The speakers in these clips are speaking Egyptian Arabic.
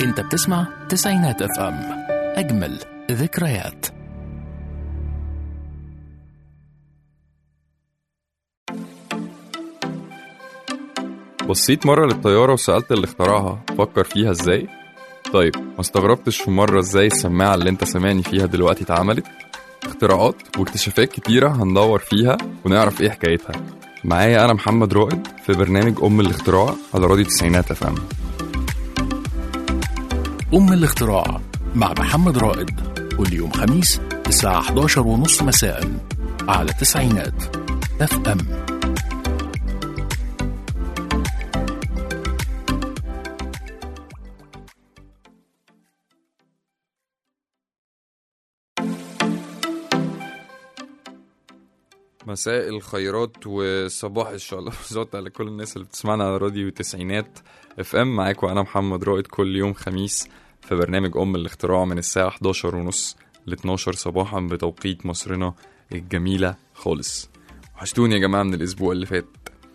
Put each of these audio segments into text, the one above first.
انت بتسمع تسعينات اف ام اجمل ذكريات بصيت مرة للطيارة وسألت اللي اخترعها فكر فيها ازاي؟ طيب ما استغربتش في مرة ازاي السماعة اللي انت سامعني فيها دلوقتي اتعملت؟ اختراعات واكتشافات كتيرة هندور فيها ونعرف ايه حكايتها معايا انا محمد رائد في برنامج ام الاختراع على راديو تسعينات اف ام ام الاختراع مع محمد رائد كل يوم خميس الساعة 11 ونص مساء على تسعينات اف ام مساء الخيرات وصباح الشلوزات على كل الناس اللي بتسمعنا على راديو تسعينات اف ام معاكم انا محمد رائد كل يوم خميس في برنامج ام الاختراع من الساعة 11 ونص ل 12 صباحا بتوقيت مصرنا الجميلة خالص وحشتوني يا جماعة من الأسبوع اللي فات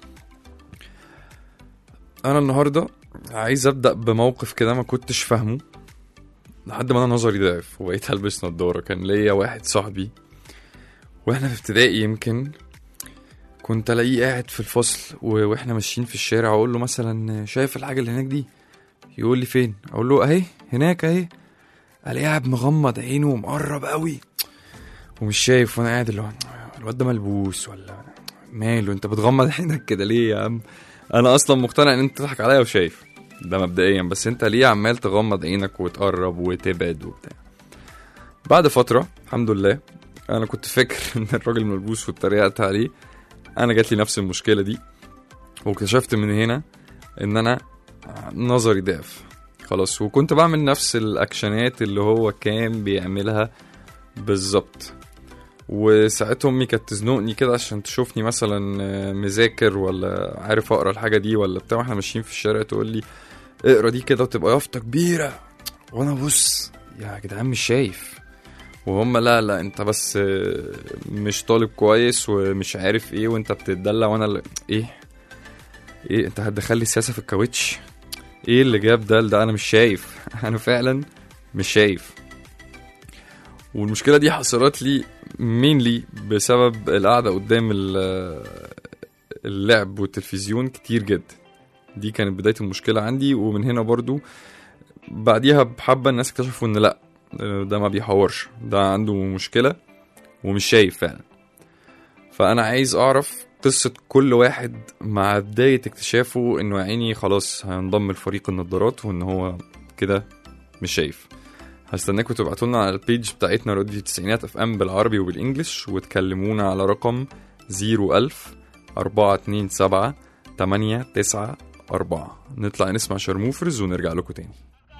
أنا النهاردة عايز أبدأ بموقف كده ما كنتش فاهمه لحد ما أنا نظري ضعف وبقيت ألبس نضارة كان ليا واحد صاحبي واحنا في ابتدائي يمكن كنت الاقيه قاعد في الفصل و- واحنا ماشيين في الشارع اقول له مثلا شايف الحاجه اللي هناك دي يقول لي فين اقول له اهي هناك اهي الاقيه قاعد مغمض عينه ومقرب قوي ومش شايف وانا قاعد اللي هو الواد ده ملبوس ولا ماله انت بتغمض عينك كده ليه يا عم انا اصلا مقتنع ان انت تضحك عليا وشايف ده مبدئيا بس انت ليه عمال تغمض عينك وتقرب وتبعد وبتاع بعد فتره الحمد لله انا كنت فاكر ان الراجل ملبوس واتريقت عليه انا جات لي نفس المشكله دي واكتشفت من هنا ان انا نظري ضعف خلاص وكنت بعمل نفس الاكشنات اللي هو كان بيعملها بالظبط وساعتها امي كانت تزنقني كده عشان تشوفني مثلا آه، مذاكر ولا عارف اقرا الحاجه دي ولا بتاع واحنا ماشيين في الشارع تقول لي اقرا دي كده وتبقى يافطه كبيره وانا بص يا جدعان مش شايف وهم لا لا انت بس آه، مش طالب كويس ومش عارف ايه وانت بتتدلع وانا اللي ايه ايه انت هتدخل لي السياسه في الكاوتش ايه اللي جاب ده ده انا مش شايف انا فعلا مش شايف والمشكله دي حصلت لي مينلي بسبب القعده قدام ال- اللعب والتلفزيون كتير جدا دي كانت بدايه المشكله عندي ومن هنا برضو بعديها بحبه الناس اكتشفوا ان لا ده ما بيحورش ده عنده مشكله ومش شايف فعلا فانا عايز اعرف قصة كل واحد مع بداية اكتشافه انه يا عيني خلاص هينضم لفريق النظارات وان هو كده مش شايف هستناكم تبعتوا لنا على البيج بتاعتنا راديو التسعينات اف ام بالعربي وبالانجلش وتكلمونا على رقم 01000 427 894 نطلع نسمع شرموفرز ونرجع لكم تاني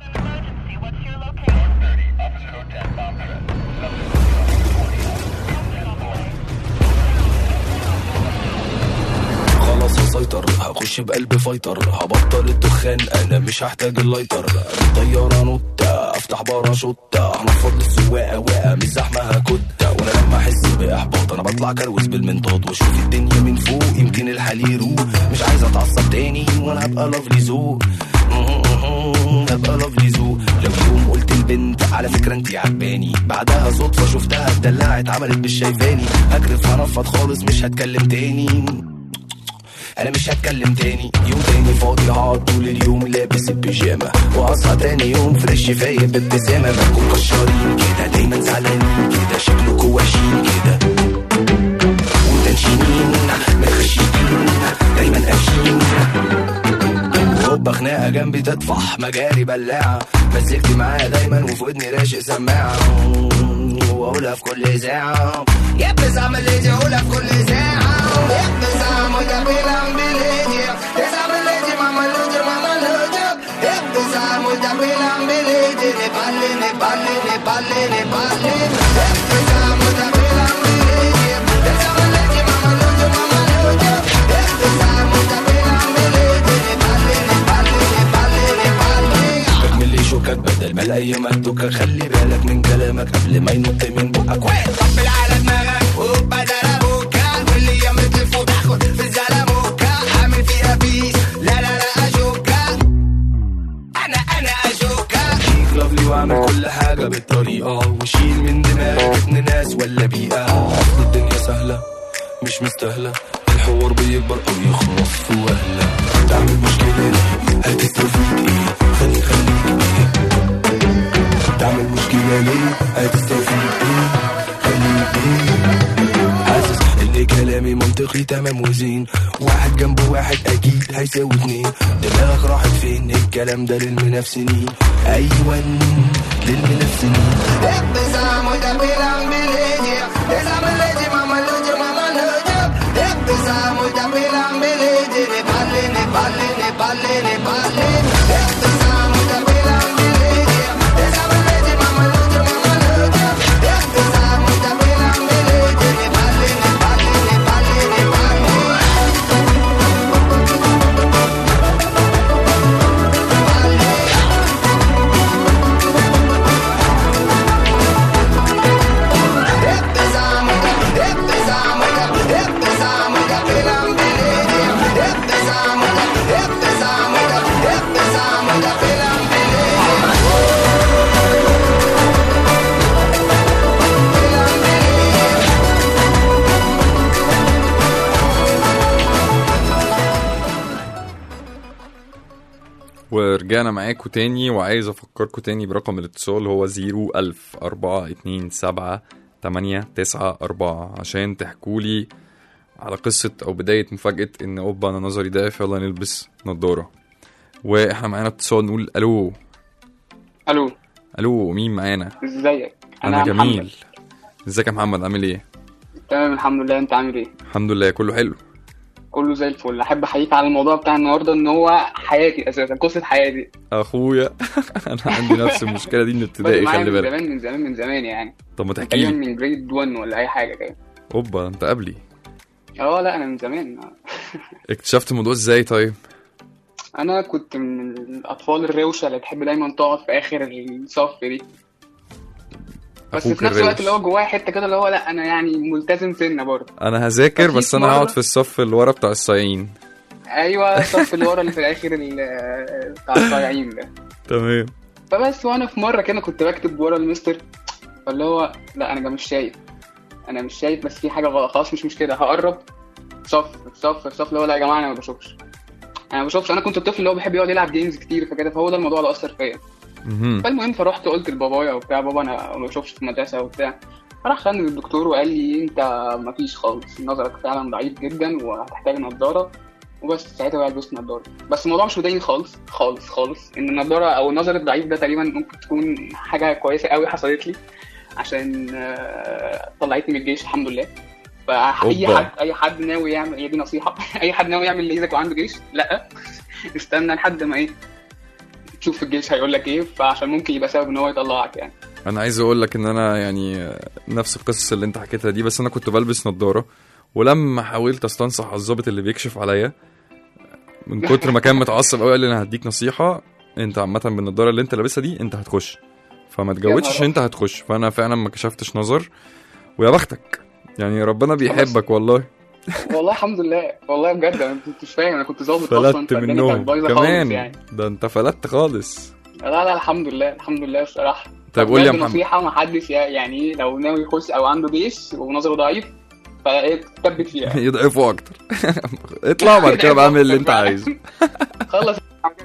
خلاص هسيطر هخش بقلب فايتر هبطل الدخان انا مش هحتاج اللايتر طيارة نوتة افتح باراشوتة هنفض السواقة واقع مش زحمة هكتة وانا لما احس باحباط انا بطلع كروز بالمنطاد واشوف الدنيا من فوق يمكن الحال يروق مش عايز اتعصب تاني وانا هبقى لافلي ذوق هبقى لافلي ذوق لو يوم قلت البنت على فكرة انتي عجباني بعدها صدفة شفتها اتدلعت عملت مش شايفاني هجرف هنفض خالص مش هتكلم تاني انا مش هتكلم تاني يوم تاني فاضي هقعد طول اليوم لابس البيجامه واصحى تاني يوم فريش فايق بابتسامه مالكم كشارين كده دايما زعلانين كده شكلكوا وحشين كده وتنشينين مخشيين دايما قافشين هوبا خناقه جنبي تطفح مجاري بلاعه مزجتي معايا دايما وفي ودني راشق سماعه واقولها في كل ساعه يا ابن زعمل ليدي اقولها في كل ساعه يا ابن زعمل ده بيلعب بليدي يا زعمل ليدي ماما لوجي ماما لوجي يا ابن زعمل ده بيلعب بليدي نبالي نبالي نبالي نبالي يا ابن زعمل ده بيلعب بليدي يا زعمل ليدي ماما لوجي ماما لوجي يا ابن زعمل ده بيلعب بليدي نبالي نبالي نبالي نبالي اكمل لي شوكك بدل ما الايام الدكة خلي بالك من كلامك قبل ما ينط من بقك وين طبل على دماغك وبدل ابوكا واللي يمت الفوق تاخد في الزلموكا عامل فيها بيس لا لا لا اشوكا انا انا اشوكا مش مستاهلة الحوار بيكبر أو يخلص في وهلة تعمل مشكلة ليه هتستفيد ايه خلي خليك ايه تعمل مشكلة ليه هتستفيد ايه خليك ايه حاسس ان كلامي منطقي تمام وزين واحد جنب واحد اكيد هيساوي اتنين دماغك راحت فين الكلام ده للمنافسين ايوه للمنافسين Empezamos y terminan village. Esa village, mama lucha, mama lucha. Empezamos y terminan village. Nepali, Nepali, Nepali, Nepali. Empezamos y terminan village. Esa village, mama lucha, mama lucha. Empezamos y terminan village. Nepali, Nepali, Nepali, Nepali. Empezamos, empezamos, empezamos y terminan village. Empezamos, empezamos, empezamos y terminan village. ورجعنا معاكم تاني وعايز افكركم تاني برقم الاتصال هو 01000 427 894 عشان تحكولي على قصة أو بداية مفاجأة إن أوبا أنا نظري ضعف يلا نلبس نضارة وإحنا معانا اتصال نقول ألو الو ألو مين معانا؟ ازيك أنا محمد. جميل ازيك يا محمد عامل إيه؟ تمام الحمد لله انت عامل ايه الحمد لله كله حلو كله زي الفل احب احييك على الموضوع بتاع النهارده ان هو حياتي اساسا قصه حياتي أخويا أنا عندي نفس المشكلة دي من ابتدائي معايا خلي من بالك زمان من زمان من زمان يعني طب ما تحكي تقريبا لي من جريد 1 ولا اي حاجه كده أوبا أنت قبلي اه لا انا من زمان اكتشفت الموضوع إزاي طيب؟ انا كنت من الاطفال الروشه اللي تحب دايما تقعد في اخر الصف دي بس أخوك في نفس الروش. الوقت اللي هو جوايا حته كده اللي هو لا انا يعني ملتزم سنه برضه انا هذاكر ففي بس انا مرة- هقعد في الصف اللي ورا بتاع الصايعين ايوه الصف اللي ورا اللي في الاخر ال- بتاع الصايعين ده تمام فبس وانا في مره كده كنت بكتب ورا المستر فاللي هو لا انا مش شايف انا مش شايف بس في حاجه غلط خلاص مش مشكله هقرب صف صف صف اللي هو لا يا جماعه انا ما بشوفش انا ما بشوفش انا كنت الطفل اللي هو بيحب يقعد يلعب جيمز كتير فكده فهو ده الموضوع اللي اثر فيا مهم. فالمهم فرحت قلت لبابايا وبتاع بابا انا ما بشوفش في المدرسه وبتاع فراح خدني للدكتور وقال لي انت ما فيش خالص نظرك فعلا ضعيف جدا وهتحتاج نظاره وبس ساعتها بقى لبست نظاره بس الموضوع مش مضايقني خالص خالص خالص ان النظاره او النظر الضعيف ده تقريبا ممكن تكون حاجه كويسه قوي حصلت لي عشان آه، طلعتني من الجيش الحمد لله فاي أوبا. حد اي حد ناوي يعمل هي دي نصيحه اي حد ناوي يعمل ليزك وعنده جيش لا استنى لحد ما ايه تشوف في الجيش هيقول لك ايه فعشان ممكن يبقى سبب ان هو يطلعك يعني انا عايز اقول لك ان انا يعني نفس القصص اللي انت حكيتها دي بس انا كنت بلبس نظاره ولما حاولت استنصح على الظابط اللي بيكشف عليا من كتر ما كان متعصب قوي قال لي انا هديك نصيحه انت عامه بالنضاره اللي انت لابسها دي انت هتخش فما تجودش نهار انت هتخش فانا فعلا ما كشفتش نظر ويا بختك يعني ربنا بيحبك والله والله الحمد لله والله بجد انا ما كنتش فاهم انا كنت ظابط اصلا فلت فالدنيا منهم كانت بايظه خالص كمان يعني ده انت فلت خالص لا لا الحمد لله الحمد لله الصراحه طيب قول لي يا بجد محمد نصيحه ما حدش يعني إيه، لو ناوي يخش او عنده جيش ونظره ضعيف فايه تثبت فيها يضعفوا اكتر اطلع وبعد كده بعمل اللي انت عايزه خلص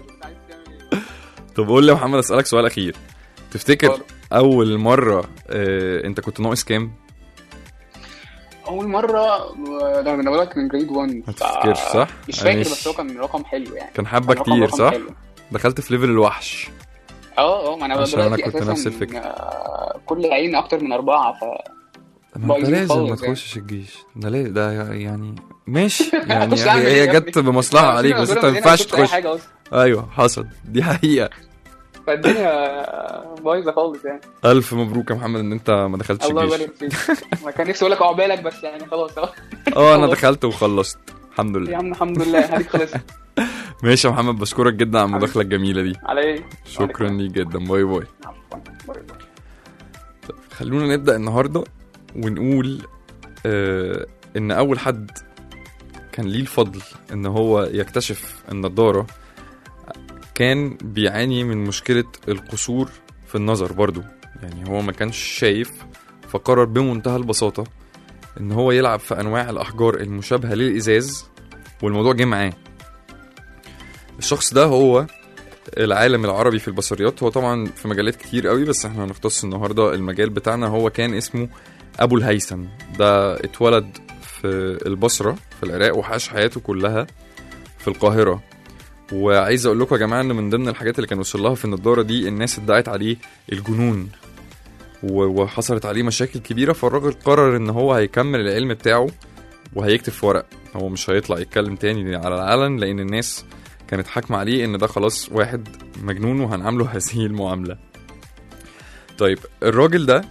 طب قول لي يا محمد اسالك سؤال اخير تفتكر اتفضل. اول مره آه، انت كنت ناقص كام اول مره آه، ده انا بقول لك من جريد 1 ما تفتكرش صح مش يعني فاكر بس هو كان رقم حلو يعني كان حبه كان رقم- كتير رقم صح حلو. دخلت في ليفل الوحش اه اه ما انا عشان أنا دلوقتي كنت أساساً، نفس الفكرة. آه، كل عين اكتر من اربعه ف ما انت بايظين لازم ما خالص يعني. تخشش الجيش ده ليه ده يعني ماشي يعني أخش أعمل هي إيه هي يا جت ابني؟ بمصلحه عليك بس انت ما ينفعش تخش اي تخش حاجه اصلا ايوه حصل دي حقيقه فالدنيا بايظه خالص يعني الف مبروك يا محمد ان انت ما دخلتش الله الجيش يبارك فيك ما كان نفسي اقول لك عقبالك بس يعني خلاص اهو اه انا خلاص. دخلت وخلصت الحمد يا لله عم الحمد لله هديك خلص ماشي يا محمد بشكرك جدا على المداخله الجميله دي على ايه شكرا ليك جدا باي باي عفواً. باي باي. خلونا نبدأ النهاردة ونقول آه إن أول حد كان ليه الفضل إن هو يكتشف النضارة كان بيعاني من مشكلة القصور في النظر برضو يعني هو ما كانش شايف فقرر بمنتهى البساطة ان هو يلعب في انواع الاحجار المشابهه للازاز والموضوع جه معاه الشخص ده هو العالم العربي في البصريات هو طبعا في مجالات كتير قوي بس احنا هنختص النهارده المجال بتاعنا هو كان اسمه ابو الهيثم ده اتولد في البصره في العراق وعاش حياته كلها في القاهره وعايز اقول لكم يا جماعه ان من ضمن الحاجات اللي كان وصل لها في النضاره دي الناس ادعت عليه الجنون و- وحصلت عليه مشاكل كبيره فالراجل قرر ان هو هيكمل العلم بتاعه وهيكتب في ورق هو مش هيطلع يتكلم تاني على العلن لان الناس كانت حاكمه عليه ان ده خلاص واحد مجنون وهنعامله هذه المعامله طيب الراجل ده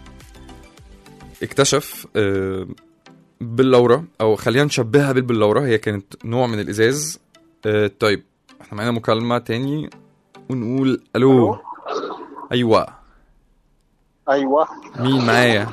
اكتشف آه، باللورة او خلينا نشبهها بالبلورة هي كانت نوع من الازاز آه، طيب احنا معانا مكالمة تاني ونقول الو ايوه ايوه مين معايا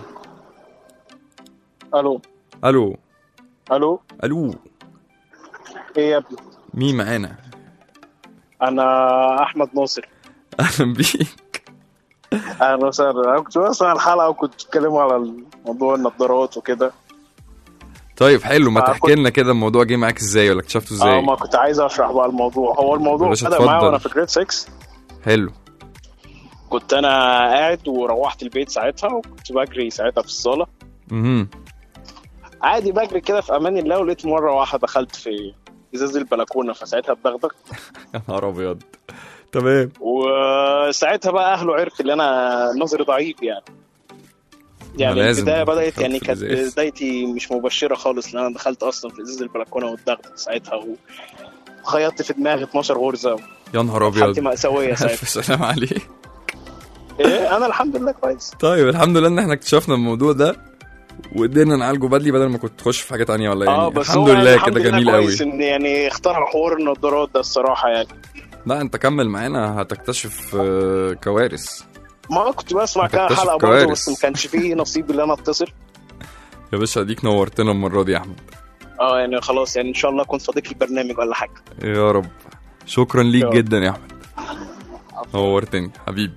الو الو الو الو ايه يا ابني مين معانا انا احمد ناصر اهلا بيك اهلا وسهلا انا كنت بسمع الحلقه وكنت بتتكلموا على موضوع النضارات وكده طيب حلو ما آه، تحكي كنت- لنا كده الموضوع جه معاك ازاي ولا اكتشفته اه ازاي ما كنت عايز اشرح بقى الموضوع هو الموضوع يا باشا بدا معايا اتفضل. وانا في جريد 6 حلو كنت انا قاعد وروحت البيت ساعتها وكنت بجري ساعتها في الصاله اها عادي بجري كده في امان الله ولقيت مره واحده دخلت في ازاز البلكونه فساعتها اتدغدغ يا نهار ابيض تمام وساعتها بقى اهله عرف ان انا نظري ضعيف يعني يعني لازم البدايه بدات تدخل يعني في كانت الإزاز. بدايتي مش مبشره خالص لان انا دخلت اصلا في ازاز البلكونه واتدغدغ ساعتها وخيطت في دماغي 12 غرزه يا نهار حالتي ابيض مأساويه ساعتها الف سلام عليك ايه انا الحمد لله كويس طيب الحمد لله ان احنا اكتشفنا الموضوع ده وقدرنا نعالجه بدري بدل ما كنت تخش في حاجه تانية ولا يعني اه بس الحمد هو يعني لله الحمد كده لله جميل قوي كويس ان يعني اخترعوا حوار النضارات ده الصراحه يعني لا انت كمل معانا هتكتشف آه، كوارث ما كنت بسمع كام هتكتشف حلقه برضه كوارث. بس ما كانش فيه نصيب ان انا اتصل يا باشا اديك نورتنا المره دي يا احمد اه يعني خلاص يعني ان شاء الله اكون صديق البرنامج ولا حاجه يا رب شكرا ليك يا رب. جدا يا احمد نورتني حبيبي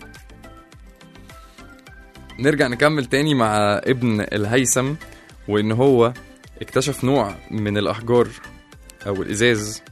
نرجع نكمل تاني مع ابن الهيثم وان هو اكتشف نوع من الاحجار او الازاز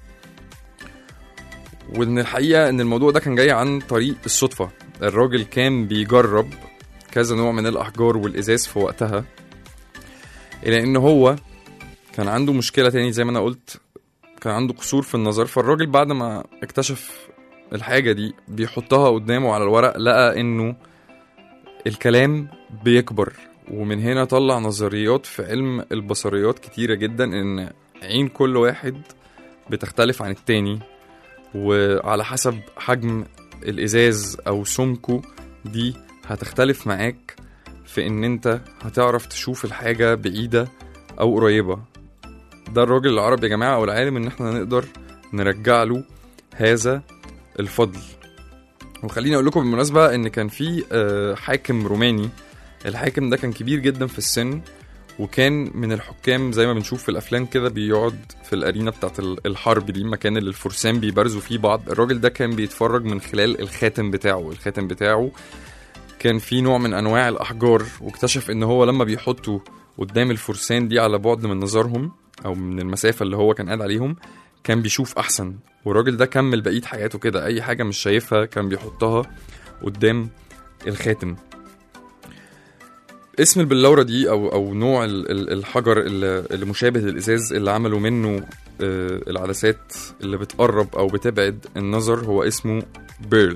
وان الحقيقه ان الموضوع ده كان جاي عن طريق الصدفه الراجل كان بيجرب كذا نوع من الاحجار والازاز في وقتها الى ان هو كان عنده مشكله تاني زي ما انا قلت كان عنده قصور في النظر فالراجل بعد ما اكتشف الحاجة دي بيحطها قدامه على الورق لقى انه الكلام بيكبر ومن هنا طلع نظريات في علم البصريات كتيرة جدا ان عين كل واحد بتختلف عن التاني وعلى حسب حجم الازاز او سمكه دي هتختلف معاك في ان انت هتعرف تشوف الحاجة بعيدة او قريبة ده الراجل العربي يا جماعة او العالم ان احنا نقدر نرجع له هذا الفضل وخليني اقول لكم بالمناسبة ان كان في آه، حاكم روماني الحاكم ده كان كبير جدا في السن وكان من الحكام زي ما بنشوف في الافلام كده بيقعد في الارينا بتاعت ال- الحرب دي المكان اللي الفرسان بيبارزوا فيه بعض الراجل ده كان بيتفرج من خلال الخاتم بتاعه الخاتم بتاعه كان فيه نوع من انواع الاحجار واكتشف ان هو لما بيحطه قدام الفرسان دي على بعد من نظرهم او من المسافه اللي هو كان قاعد عليهم كان بيشوف احسن والراجل ده كمل بقيه حياته كده اي حاجه مش شايفها كان بيحطها قدام الخاتم اسم البلورة دي او او نوع ال- ال- الحجر اللي اللي مشابه للازاز اللي عملوا منه آه، العدسات اللي بتقرب او بتبعد النظر هو اسمه بيرل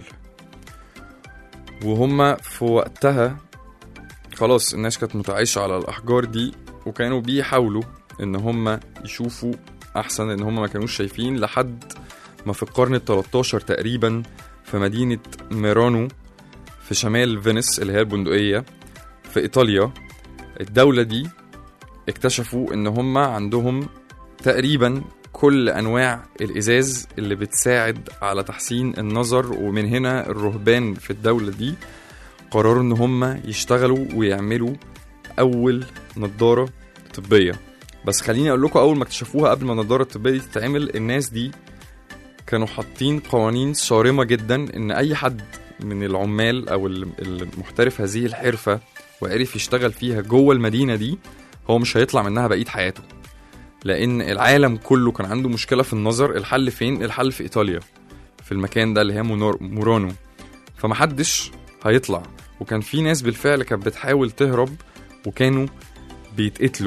وهما في وقتها خلاص الناس كانت متعايشة على الأحجار دي وكانوا بيحاولوا إن هما يشوفوا أحسن إن هما ما كانوش شايفين لحد ما في القرن ال 13 تقريبا في مدينة ميرانو في شمال فينيس اللي هي البندقية في إيطاليا الدولة دي اكتشفوا إن هما عندهم تقريبا كل أنواع الإزاز اللي بتساعد على تحسين النظر ومن هنا الرهبان في الدولة دي قرروا ان هم يشتغلوا ويعملوا اول نظاره طبيه بس خليني اقول لكم اول ما اكتشفوها قبل ما النظاره الطبيه دي تتعمل الناس دي كانوا حاطين قوانين صارمه جدا ان اي حد من العمال او ال- المحترف هذه الحرفه وعرف يشتغل فيها جوه المدينه دي هو مش هيطلع منها بقيه حياته لان العالم كله كان عنده مشكله في النظر الحل فين الحل في ايطاليا في المكان ده اللي هي مونور- مورانو فمحدش هيطلع وكان في ناس بالفعل كانت بتحاول تهرب وكانوا بيتقتلوا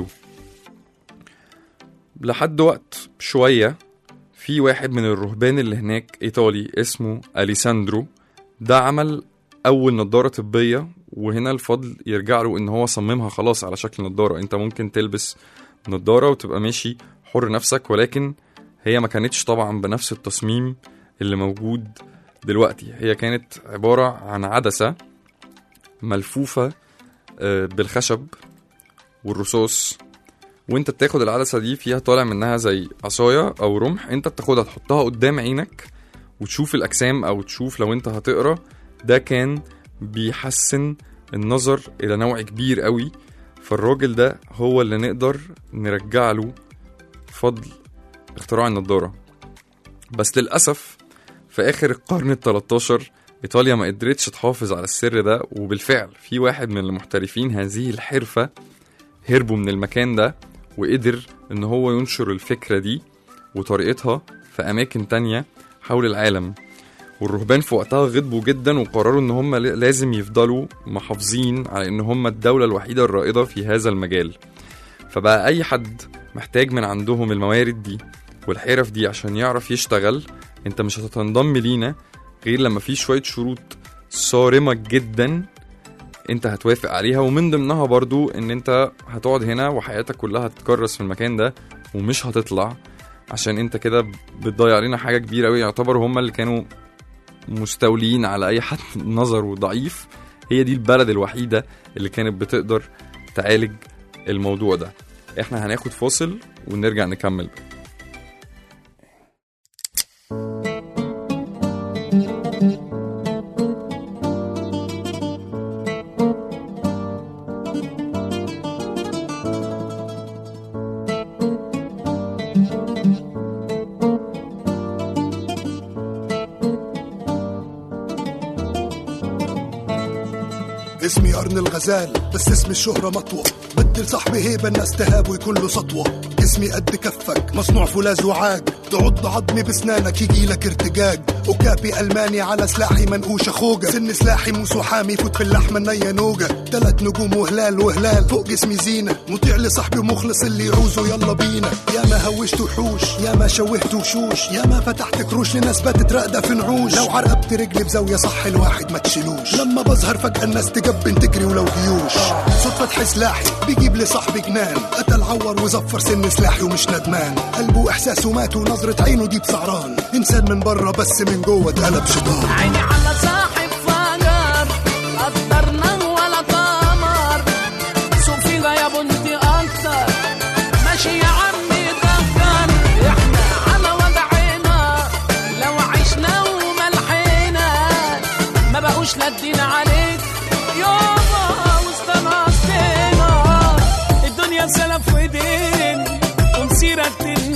لحد وقت شوية في واحد من الرهبان اللي هناك إيطالي اسمه أليساندرو ده عمل أول نظارة طبية وهنا الفضل يرجع له إن هو صممها خلاص على شكل نظارة أنت ممكن تلبس نظارة وتبقى ماشي حر نفسك ولكن هي ما كانتش طبعا بنفس التصميم اللي موجود دلوقتي هي كانت عبارة عن عدسة ملفوفة آه، بالخشب والرصاص وانت بتاخد العدسة دي فيها طالع منها زي عصاية أو رمح انت بتاخدها تحطها قدام عينك وتشوف الأجسام أو تشوف لو انت هتقرا ده كان بيحسن النظر إلى نوع كبير قوي فالراجل ده هو اللي نقدر نرجع له فضل اختراع النضارة بس للأسف في آخر القرن ال 13 إيطاليا ما قدرتش تحافظ على السر ده وبالفعل في واحد من المحترفين هذه الحرفة هربوا من المكان ده وقدر إن هو ينشر الفكرة دي وطريقتها في أماكن تانية حول العالم والرهبان في وقتها غضبوا جدا وقرروا ان هم لازم يفضلوا محافظين على ان هم الدولة الوحيدة الرائدة في هذا المجال فبقى اي حد محتاج من عندهم الموارد دي والحرف دي عشان يعرف يشتغل انت مش هتنضم لينا غير لما في شوية شروط صارمة جدا انت هتوافق عليها ومن ضمنها برضو ان انت هتقعد هنا وحياتك كلها هتتكرس في المكان ده ومش هتطلع عشان انت كده بتضيع علينا حاجة كبيرة قوي يعتبر هم اللي كانوا مستولين على اي حد نظره ضعيف هي دي البلد الوحيدة اللي كانت بتقدر تعالج الموضوع ده احنا هناخد فاصل ونرجع نكمل اسمي قرن الغزال بس اسم الشهرة مطوة بدل صاحبي هيبة الناس تهاب ويكون له سطوة اسمي قد كفك مصنوع فولاذ وعاج تعض عظمي بسنانك يجي لك ارتجاج وكابي الماني على سلاحي منقوشة خوجة سن سلاحي موس وحامي فوت في اللحمة النية نوجة تلات نجوم وهلال وهلال فوق جسمي زينة مطيع لصاحبي ومخلص اللي يعوزه يلا بينا يا ما هوشت وحوش يا ما شوهت وشوش يا ما فتحت كروش لناس باتت راقدة في نعوش لو عرقبت رجلي بزاوية صح الواحد ما تشيلوش لما بظهر فجأة الناس تجبن تجري ولو جيوش صوت فتح سلاحي بيجيب لي صاحبي جنان قتل عور وزفر سن سلاحي ومش ندمان قلبه واحساسه مات ونظرة عينه دي بسعران انسان من بره بس من جوه اتقلب شيطان عيني على صاحب فجر قدرنا ولا قمر سوق فيها يا بنتي اكتر ماشي يا عمي دكر احنا على وضعنا لو عشنا وملحنا ما بقوش ندين عليك يابا واستنصتنا الدنيا سلف ودين ومسيرك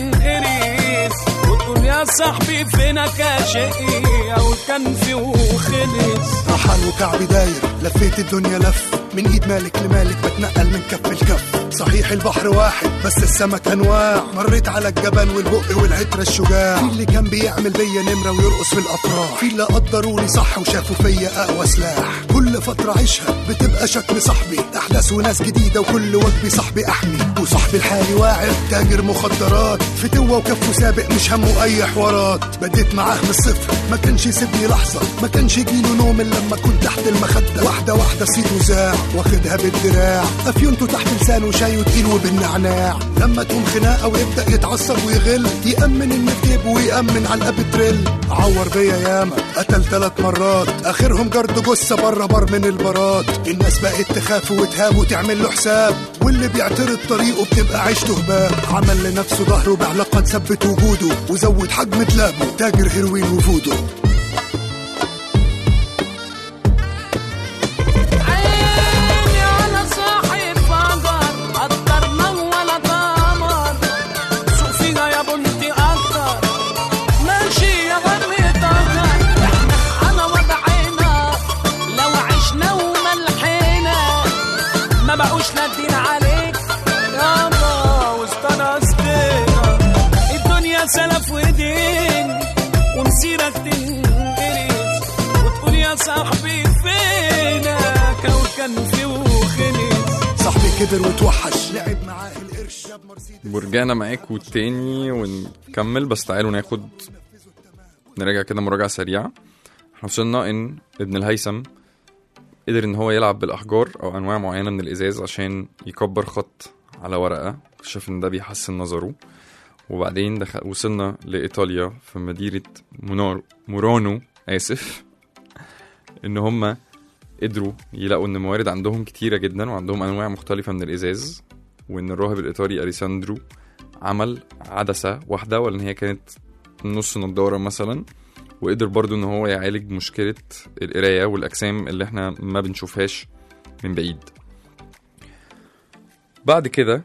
تنقريس وتقول يا صاحبي فينك يا شقي او كان في وخلص رحل وكعبي داير لفيت الدنيا لف من ايد مالك لمالك بتنقل من كف لكف صحيح البحر واحد بس السمك انواع مريت على الجبل والبق والعترة الشجاع في اللي كان بيعمل بيا نمرة ويرقص في الافراح في اللي قدروني صح وشافوا فيا اقوى سلاح كل فترة عيشها بتبقى شكل صاحبي احداث وناس جديدة وكل وجبي صاحبي احمي وصاحبي الحالي واعر تاجر مخدرات فتوة وكفه سابق مش همه اي حوارات بديت معاه من الصفر ما كانش يسيبني لحظة ما كانش يجيله نوم الا لما كنت تحت المخدة واحدة واحدة صيته زاع واخدها بالدراع افيونته تحت لسانه شاي وتقيل وبالنعناع لما تقوم خناقة ويبدأ يتعصب ويغل يأمن النكتب ويأمن على الابتريل عور بيا ياما قتل ثلاث مرات اخرهم جرد جثة بره بر من البارات الناس بقت تخاف وتهاب وتعمل له حساب واللي بيعترض طريقه بتبقى عيشته هباب عمل لنفسه ظهره بعلاقة تثبت وجوده وزود حجم دلابه تاجر هيروين وفودو عيني على صاحب فجر قدرنا ولا قمر سوق فيها يا بنتي اكتر ماشي يا غمي طهر احنا على وضعنا لو عشنا وملحنا ما بقوش نادين عليك كبر وتوحش لعب معاه القرش جاب مرسيدس ورجعنا معاكم تاني ونكمل بس تعالوا ناخد نراجع كده مراجعة سريعة احنا وصلنا ان ابن الهيثم قدر ان هو يلعب بالاحجار او انواع معينة من الازاز عشان يكبر خط على ورقة شاف ان ده بيحسن نظره وبعدين دخل وصلنا لايطاليا في مدينة مونار مورانو اسف ان هما قدروا يلاقوا ان الموارد عندهم كتيرة جدا وعندهم انواع مختلفة من الازاز وان الراهب الايطالي اليساندرو عمل عدسة واحدة ولا ان هي كانت نص نضارة مثلا وقدر برضو ان هو يعالج مشكلة القراية والاجسام اللي احنا ما بنشوفهاش من بعيد بعد كده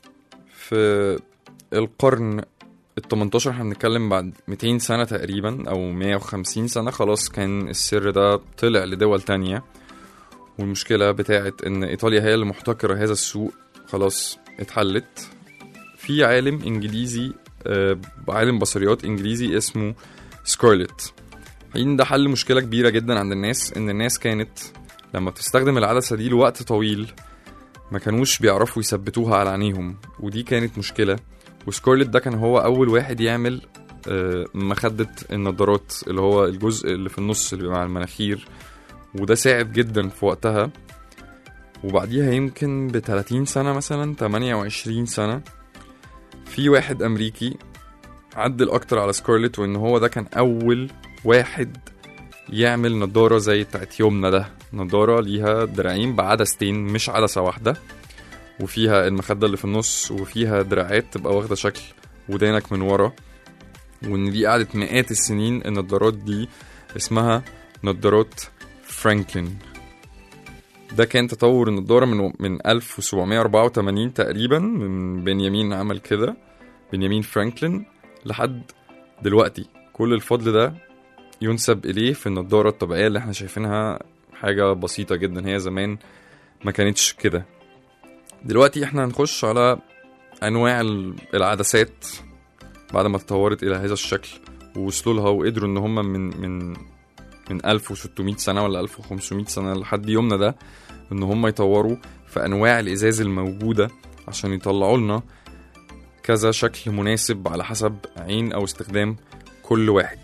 في القرن ال 18 احنا بنتكلم بعد 200 سنة تقريبا او 150 سنة خلاص كان السر ده طلع لدول تانية والمشكلة بتاعت ان ايطاليا هي اللي محتكرة هذا السوق خلاص اتحلت في عالم انجليزي آه، عالم بصريات انجليزي اسمه سكارلت حين ده حل مشكله كبيره جدا عند الناس ان الناس كانت لما بتستخدم العدسه دي لوقت طويل ما كانوش بيعرفوا يثبتوها على عينيهم ودي كانت مشكله وسكارلت ده كان هو اول واحد يعمل آه، مخدة النضارات اللي هو الجزء اللي في النص اللي بيبقى مع المناخير وده ساعد جدا في وقتها وبعديها يمكن ب 30 سنة مثلا 28 سنة في واحد أمريكي عدل أكتر على سكارلت وإن هو ده كان أول واحد يعمل نضارة زي بتاعت يومنا ده نضارة ليها دراعين بعدستين مش عدسة واحدة وفيها المخدة اللي في النص وفيها دراعات تبقى واخدة شكل ودانك من ورا وإن دي قعدت مئات السنين النضارات دي اسمها نضارات فرانكلين ده كان تطور النضارة من من 1784 تقريبا من بنيامين عمل كده بنيامين فرانكلين لحد دلوقتي كل الفضل ده ينسب إليه في النضارة الطبيعية اللي احنا شايفينها حاجة بسيطة جدا هي زمان ما كانتش كده دلوقتي احنا هنخش على أنواع ال- العدسات بعد ما تطورت إلى هذا الشكل ووصلوا لها وقدروا إن هم من من من 1600 سنة ولا 1500 سنة لحد يومنا ده إن هم يطوروا في أنواع الإزاز الموجودة عشان يطلعوا لنا كذا شكل مناسب على حسب عين أو استخدام كل واحد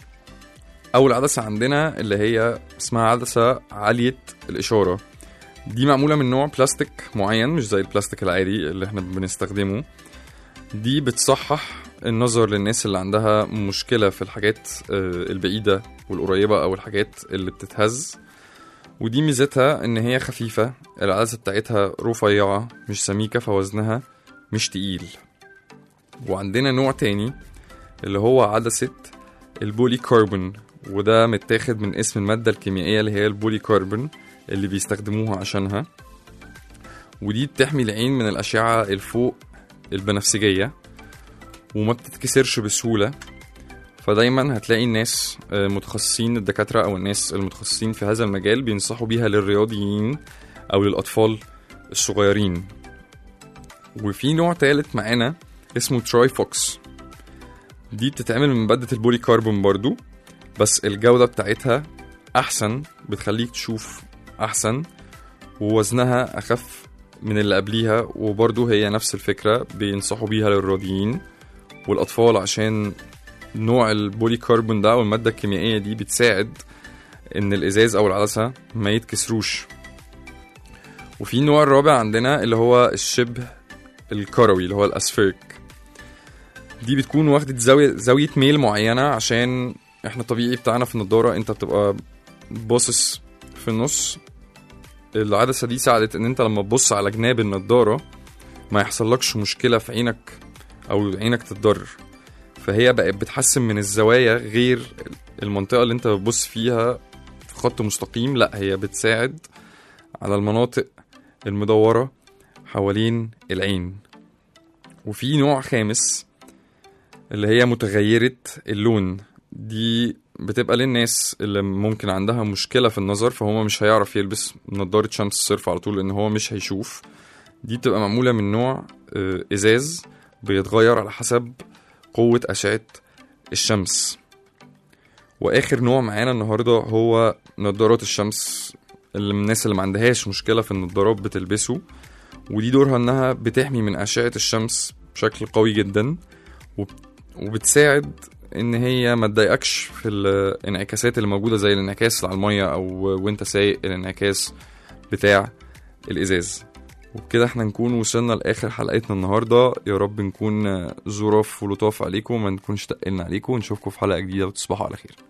أول عدسة عندنا اللي هي اسمها عدسة عالية الإشارة دي معمولة من نوع بلاستيك معين مش زي البلاستيك العادي اللي احنا بنستخدمه دي بتصحح النظر للناس اللي عندها مشكلة في الحاجات آه، البعيدة والقريبة أو الحاجات اللي بتتهز ودي ميزتها إن هي خفيفة العدسة بتاعتها رفيعة مش سميكة فوزنها مش تقيل وعندنا نوع تاني اللي هو عدسة البولي كاربون وده متاخد من اسم المادة الكيميائية اللي هي البولي كاربون اللي بيستخدموها عشانها ودي بتحمي العين من الأشعة الفوق البنفسجية وما بتتكسرش بسهولة فدايما هتلاقي الناس آه، متخصصين الدكاترة أو الناس المتخصصين في هذا المجال بينصحوا بيها للرياضيين أو للأطفال الصغيرين وفي نوع تالت معانا اسمه تراي فوكس دي بتتعمل من مادة البولي كاربون برضو بس الجودة بتاعتها أحسن بتخليك تشوف أحسن ووزنها أخف من اللي قبليها وبرضو هي نفس الفكرة بينصحوا بيها للرياضيين والأطفال عشان نوع البولي كاربون ده أو المادة الكيميائية دي بتساعد إن الإزاز أو العدسة ما يتكسروش وفي النوع الرابع عندنا اللي هو الشبه الكروي اللي هو الأسفيرك دي بتكون واخدة زاوية زاوية ميل معينة عشان احنا الطبيعي بتاعنا في النضارة انت بتبقى باصص في النص العدسة دي ساعدت ان انت لما تبص على جناب النضارة ما يحصلكش مشكلة في عينك او عينك تتضرر فهي بقت بتحسن من الزوايا غير المنطقة اللي انت بتبص فيها في خط مستقيم لا هي بتساعد على المناطق المدورة حوالين العين وفي نوع خامس اللي هي متغيرة اللون دي بتبقى للناس اللي ممكن عندها مشكلة في النظر فهو مش هيعرف يلبس نظارة شمس صرف على طول لأن هو مش هيشوف دي بتبقى معمولة من نوع آه، إزاز بيتغير على حسب قوة أشعة الشمس وآخر نوع معانا النهاردة هو نظارات الشمس اللي من الناس اللي ما عندهاش مشكلة في النظارات بتلبسه ودي دورها انها بتحمي من اشعه الشمس بشكل قوي جدا وب- وبتساعد ان هي ما تضايقكش في الانعكاسات اللي موجوده زي الانعكاس على الميه او وانت سايق الانعكاس بتاع الازاز وبكده احنا نكون وصلنا لاخر حلقتنا النهارده يا رب نكون ظراف ولطاف عليكم وما نكونش تقلنا عليكم ونشوفكم في حلقه جديده وتصبحوا على خير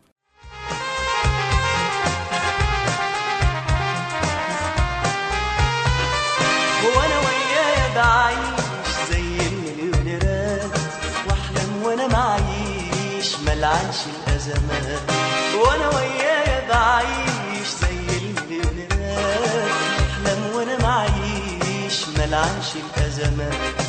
وانا وياه بعيش زي المليونيرات واحلم وانا معيش ملعنش الازمات وانا وياه بعيش زي المليونيرات واحلم وانا معيش ملعنش الازمات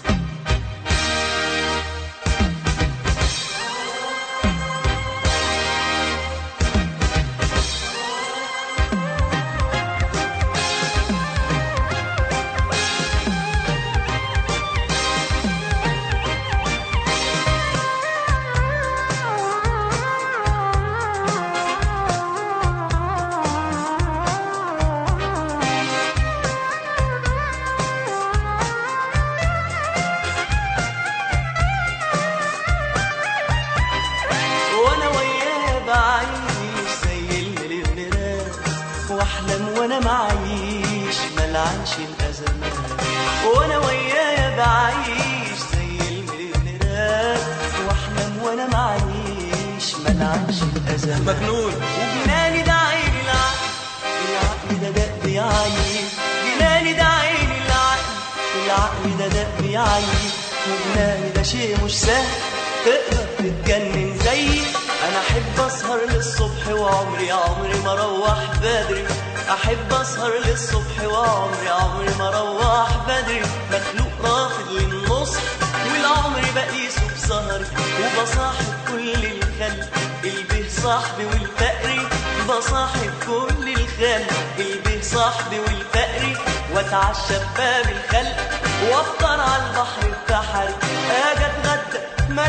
وانا وياه بعيش زي المليونيرات واحلم وانا معيش ملعنش الازمات وانا وياه بعيش زي المليونيرات واحلم وانا معيش ملعنش الازمات مجنون وجناني ده عيني العقل العقل ده دق يعيش جناني ده عيني العقل العقل ده دق يعيش وجناني ده شيء مش سهل تقدر تتجنن زيي انا احب اسهر للصبح وعمري عمري ما اروح بدري احب اسهر للصبح وعمري عمري ما اروح بدري مخلوق رافض للنص والعمر بقيسه بسهري وبصاحب كل الخلق البه صاحبي والفقري بصاحب كل الخلق البه صاحبي والفقري واتعشى بباب الخلق وافطر على البحر البحري اجي اتغدى ما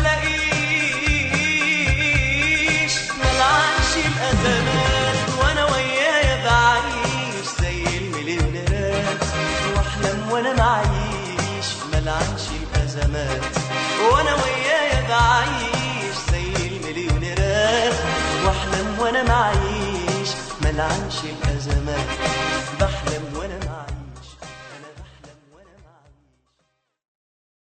الاقيش ملعنش الازمات وانا ويايا بعيش زي المليونيرات واحلم وانا معيش ملعنش الازمات وانا ويايا بعيش زي المليونيرات واحلم وانا معيش ملعنش الازمات